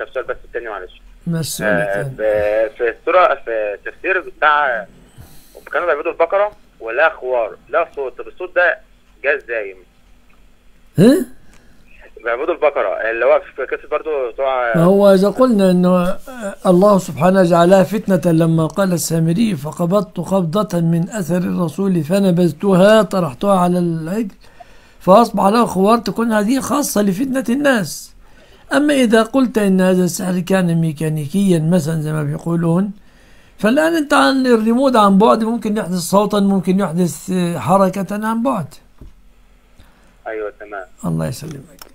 طب سؤال بس التاني معلش ما آه، السؤال في في السورة في التفسير بتاع كانوا بيعبدوا البقرة ولا خوار لا صوت طب الصوت ده جه ازاي؟ ها؟ بيعبدوا البقرة اللي هو في قصة برضه بتوع ما هو إذا قلنا أنه الله سبحانه جعلها فتنة لما قال السامري فقبضت قبضة من أثر الرسول فنبذتها طرحتها على العجل فأصبح له خوار تكون هذه خاصة لفتنة الناس أما إذا قلت أن هذا السحر كان ميكانيكيا مثلا زي ما بيقولون فالآن أنت عن الريموت عن بعد ممكن يحدث صوتا ممكن يحدث حركة عن بعد ايوه تمام الله يسلمك